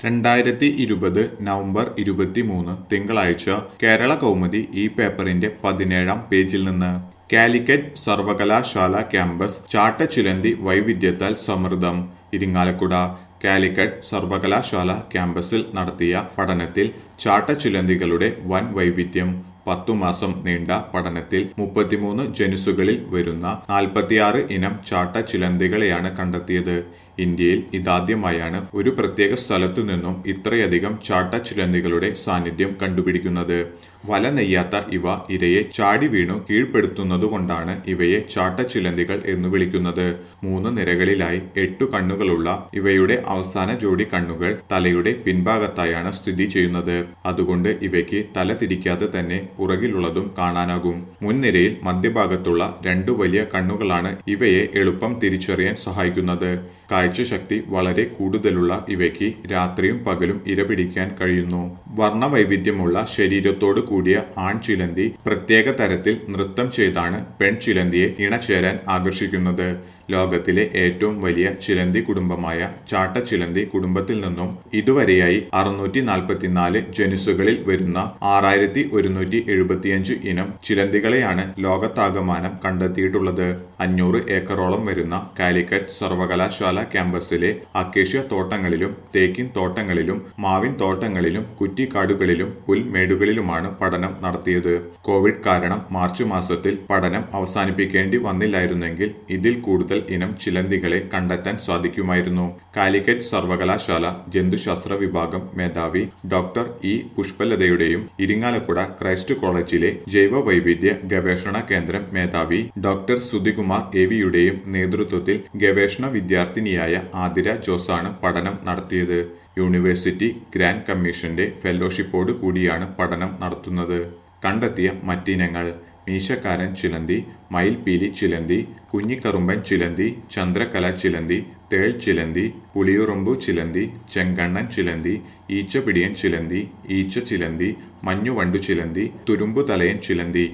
രണ്ടായിരത്തി ഇരുപത് നവംബർ ഇരുപത്തിമൂന്ന് തിങ്കളാഴ്ച കേരള കൗമുദി ഈ പേപ്പറിന്റെ പതിനേഴാം പേജിൽ നിന്ന് കാലിക്കറ്റ് സർവകലാശാല ക്യാമ്പസ് ചാട്ടച്ചിലന്തി വൈവിധ്യത്താൽ സമൃദ്ധം ഇരിങ്ങാലക്കുട കാലിക്കറ്റ് സർവകലാശാല ക്യാമ്പസിൽ നടത്തിയ പഠനത്തിൽ ചാട്ടച്ചിലന്തികളുടെ വൻ വൈവിധ്യം പത്തു മാസം നീണ്ട പഠനത്തിൽ മുപ്പത്തിമൂന്ന് ജനുസുകളിൽ വരുന്ന നാൽപ്പത്തിയാറ് ഇനം ചാട്ടച്ചിലന്തികളെയാണ് കണ്ടെത്തിയത് ഇന്ത്യയിൽ ഇതാദ്യമായാണ് ഒരു പ്രത്യേക സ്ഥലത്തു നിന്നും ഇത്രയധികം ചാട്ടച്ചിലന്തികളുടെ സാന്നിധ്യം കണ്ടുപിടിക്കുന്നത് വല നെയ്യാത്ത ഇവ ഇരയെ ചാടി വീണു കീഴ്പ്പെടുത്തുന്നതുകൊണ്ടാണ് ഇവയെ ചാട്ടച്ചിലന്തികൾ എന്ന് വിളിക്കുന്നത് മൂന്ന് നിരകളിലായി എട്ടു കണ്ണുകളുള്ള ഇവയുടെ അവസാന ജോഡി കണ്ണുകൾ തലയുടെ പിൻഭാഗത്തായാണ് സ്ഥിതി ചെയ്യുന്നത് അതുകൊണ്ട് ഇവയ്ക്ക് തല തിരിക്കാതെ തന്നെ പുറകിലുള്ളതും കാണാനാകും മുൻനിരയിൽ മധ്യഭാഗത്തുള്ള രണ്ടു വലിയ കണ്ണുകളാണ് ഇവയെ എളുപ്പം തിരിച്ചറിയാൻ സഹായിക്കുന്നത് കാഴ്ചശക്തി വളരെ കൂടുതലുള്ള ഇവയ്ക്ക് രാത്രിയും പകലും ഇരപിടിക്കാൻ കഴിയുന്നു വർണ്ണവൈവിധ്യമുള്ള ശരീരത്തോട് കൂടിയ ആൺചിലന്തി പ്രത്യേക തരത്തിൽ നൃത്തം ചെയ്താണ് പെൺചിലന്തിയെ ഇണചേരാൻ ആകർഷിക്കുന്നത് ലോകത്തിലെ ഏറ്റവും വലിയ ചിലന്തി കുടുംബമായ ചാട്ടച്ചിലന്തി കുടുംബത്തിൽ നിന്നും ഇതുവരെയായി അറുന്നൂറ്റി നാൽപ്പത്തിനാല് ജനുസുകളിൽ വരുന്ന ആറായിരത്തി ഒരുന്നൂറ്റി എഴുപത്തിയഞ്ച് ഇനം ചിലന്തികളെയാണ് ലോകത്താകമാനം കണ്ടെത്തിയിട്ടുള്ളത് അഞ്ഞൂറ് ഏക്കറോളം വരുന്ന കാലിക്കറ്റ് സർവകലാശാല ക്യാമ്പസിലെ അക്കേഷ്യ തോട്ടങ്ങളിലും തേക്കിൻ തോട്ടങ്ങളിലും മാവിൻ തോട്ടങ്ങളിലും കുറ്റിക്കാടുകളിലും പുൽമേടുകളിലുമാണ് പഠനം നടത്തിയത് കോവിഡ് കാരണം മാർച്ച് മാസത്തിൽ പഠനം അവസാനിപ്പിക്കേണ്ടി വന്നില്ലായിരുന്നെങ്കിൽ ഇതിൽ കൂടുതൽ ഇനം ചിലന്തികളെ കണ്ടെത്താൻ സാധിക്കുമായിരുന്നു കാലിക്കറ്റ് സർവകലാശാല ജന്തുശാസ്ത്ര വിഭാഗം മേധാവി ഡോക്ടർ ഇ പുഷ്പലതയുടെയും ഇരിങ്ങാലക്കുട ക്രൈസ്റ്റ് കോളേജിലെ ജൈവ വൈവിധ്യ ഗവേഷണ കേന്ദ്രം മേധാവി ഡോക്ടർ സുധികുമാർ എവിയുടെയും നേതൃത്വത്തിൽ ഗവേഷണ വിദ്യാർത്ഥിനിയായ ആതിര ജോസാണ് പഠനം നടത്തിയത് യൂണിവേഴ്സിറ്റി ഗ്രാൻഡ് കമ്മീഷന്റെ ഫെലോഷിപ്പോട് കൂടിയാണ് പഠനം നടത്തുന്നത് കണ്ടെത്തിയ മറ്റിനങ്ങൾ മീശക്കാരൻ ചിലന്തി മയിൽപീലി ചിലന്തി കുഞ്ഞിക്കറുമ്പൻ ചിലന്തി ചന്ദ്രകല ചിലന്തി തേൾ ചിലന്തി പുളിയുറുമ്പു ചിലന്തി ചെങ്കണ്ണൻ ചിലന്തി ഈച്ചപിടിയൻ ചിലന്തി ഈച്ച ചിലന്തി മഞ്ഞുവണ്ടു ചിലന്തി തുരുമ്പുതലയൻ ചിലന്തി